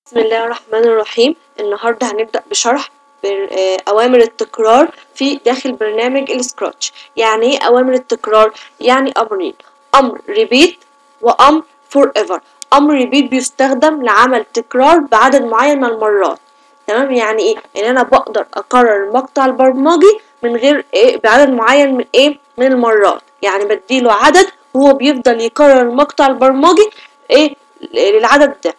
بسم الله الرحمن الرحيم النهاردة هنبدأ بشرح بر- آه، أوامر التكرار في داخل برنامج السكراتش يعني إيه أوامر التكرار؟ يعني أمرين أمر repeat وأمر forever أمر repeat بيستخدم لعمل تكرار بعدد معين من المرات تمام يعني إيه؟ إن أنا بقدر أكرر المقطع البرمجي من غير إيه بعدد معين من إيه من المرات يعني بديله عدد وهو بيفضل يكرر المقطع البرمجي إيه للعدد ده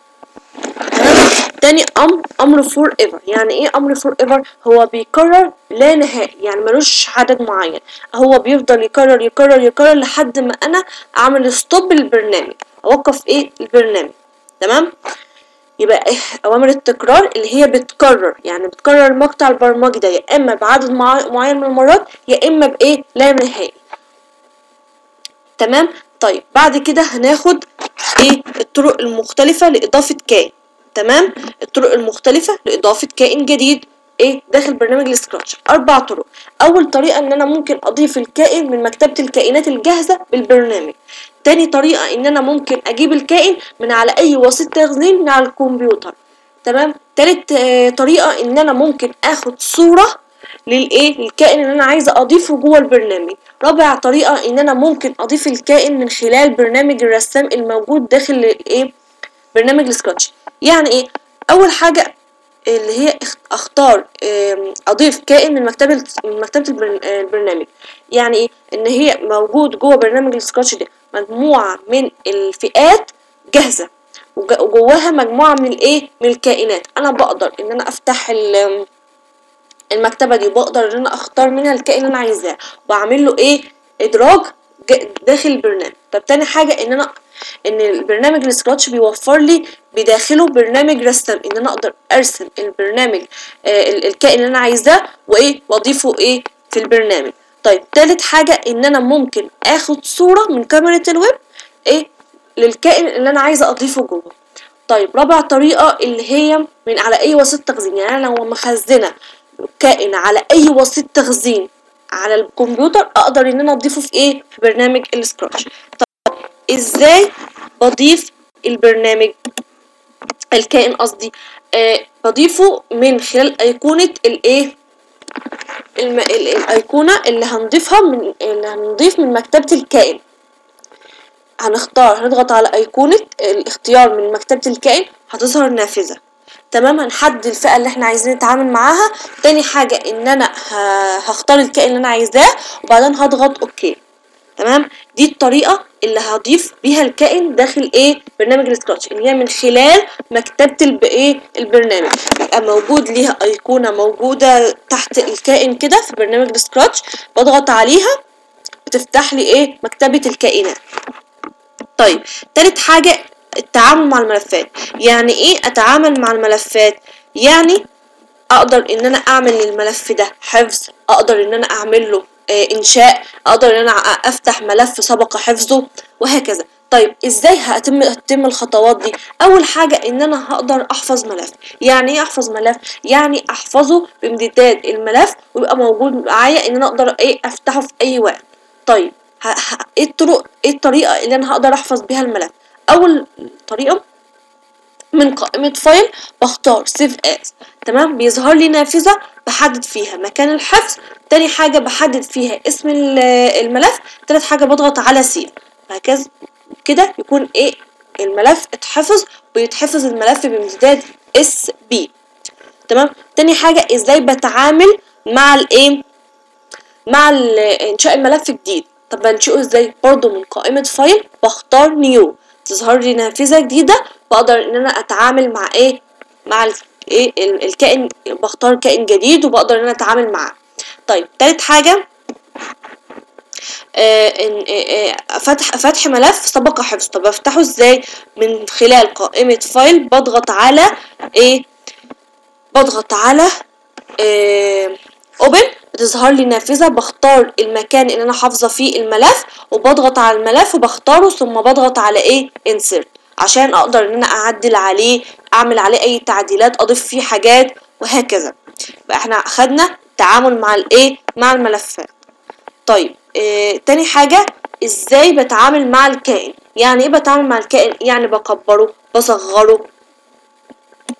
تاني امر امر فور ايفر يعني ايه امر فور ايفر هو بيكرر لا نهائي يعني ملوش عدد معين هو بيفضل يكرر يكرر يكرر لحد ما انا اعمل ستوب للبرنامج اوقف ايه البرنامج تمام يبقى إيه اوامر التكرار اللي هي بتكرر يعني بتكرر المقطع البرمجي ده يا اما بعدد مع- معين من المرات يا اما بايه لا نهائي تمام طيب بعد كده هناخد ايه الطرق المختلفة لإضافة كائن تمام الطرق المختلفة لإضافة كائن جديد ايه داخل برنامج السكراتش أربع طرق أول طريقة إن أنا ممكن أضيف الكائن من مكتبة الكائنات الجاهزة بالبرنامج تاني طريقة إن أنا ممكن أجيب الكائن من على أي وسيط تخزين من على الكمبيوتر تمام تالت آه، طريقة إن أنا ممكن آخد صورة للايه للكائن اللي انا عايزه اضيفه جوه البرنامج رابع طريقه ان انا ممكن اضيف الكائن من خلال برنامج الرسام الموجود داخل الايه برنامج السكراتش يعني ايه اول حاجه اللي هي اخ- اختار آم، اضيف كائن من مكتبه من مكتبه البرن- آه، البرنامج يعني ايه ان هي موجود جوه برنامج السكراتش ده مجموعه من الفئات جاهزه وج- وجواها مجموعه من الايه من الكائنات انا بقدر ان انا افتح ال- المكتبه دي وبقدر ان انا اختار منها الكائن اللي انا عايزاه واعمل له ايه ادراج ج- داخل البرنامج طب تاني حاجه ان انا ان البرنامج السكراتش بيوفر لي بداخله برنامج رسم ان انا اقدر ارسم البرنامج آه ال- الكائن اللي انا عايزاه وايه واضيفه ايه في البرنامج طيب تالت حاجه ان انا ممكن اخد صوره من كاميرا الويب ايه للكائن اللي انا عايزه اضيفه جوه طيب رابع طريقة اللي هي من على أي وسيط تخزين يعني أنا لو مخزنة كائن على أي وسيط تخزين على الكمبيوتر أقدر إن أنا أضيفه في إيه؟ في برنامج السكراتش طب إزاي بضيف البرنامج الكائن قصدي آه بضيفه من خلال أيقونة الإيه؟ الم... ال- الأيقونة اللي هنضيفها من اللي هنضيف من مكتبة الكائن هنختار هنضغط على أيقونة الاختيار من مكتبة الكائن هتظهر نافذة تمام هنحدد الفئة اللي احنا عايزين نتعامل معاها تاني حاجة ان انا ه- هختار الكائن اللي انا عايزاه وبعدين هضغط اوكي تمام دي الطريقة اللي هضيف بيها الكائن داخل ايه برنامج السكراتش اللي هي من خلال مكتبة الب... ايه البرنامج يبقى موجود ليها ايقونة موجودة تحت الكائن كده في برنامج السكراتش بضغط عليها بتفتح لي ايه مكتبة الكائنات طيب تالت حاجة التعامل مع الملفات يعني ايه اتعامل مع الملفات يعني اقدر ان انا اعمل للملف ده حفظ اقدر ان انا اعمل له آه، انشاء اقدر ان انا أ- افتح ملف سبق حفظه وهكذا طيب ازاي هتم هتتم الخطوات دي اول حاجه ان انا هقدر احفظ ملف يعني ايه احفظ ملف يعني احفظه بامتداد الملف ويبقى موجود معايا ان انا اقدر ايه افتحه في اي وقت طيب ه... ه... ايه الطرق ايه الطريقه اللي انا هقدر احفظ بيها الملف اول طريقه من قائمة فايل بختار سيف اس تمام بيظهر لي نافذة بحدد فيها مكان الحفظ تاني حاجة بحدد فيها اسم ال- الملف تالت حاجة بضغط على سيف هكذا كده يكون ايه الملف اتحفظ ويتحفظ الملف بامتداد اس بي تمام تاني حاجة ازاي بتعامل مع الايه مع ال- انشاء الملف جديد طب بنشئه ازاي برضو من قائمة فايل بختار نيو تظهر لي نافذة جديدة بقدر ان انا اتعامل مع ايه مع ال- ايه ال- الكائن بختار كائن جديد وبقدر ان انا اتعامل معاه طيب تالت حاجة آه إن آه آه فتح فتح ملف سبق حفظه طب افتحه ازاي من خلال قائمة فايل بضغط على ايه بضغط على اوبن بتظهر لي نافذة بختار المكان اللي انا حافظة فيه الملف وبضغط على الملف وبختاره ثم بضغط على ايه insert عشان اقدر ان انا اعدل عليه اعمل عليه اي تعديلات اضيف فيه حاجات وهكذا يبقى احنا اخدنا تعامل مع الايه مع الملفات طيب اه تاني حاجة ازاي بتعامل مع الكائن يعني ايه بتعامل مع الكائن يعني بكبره بصغره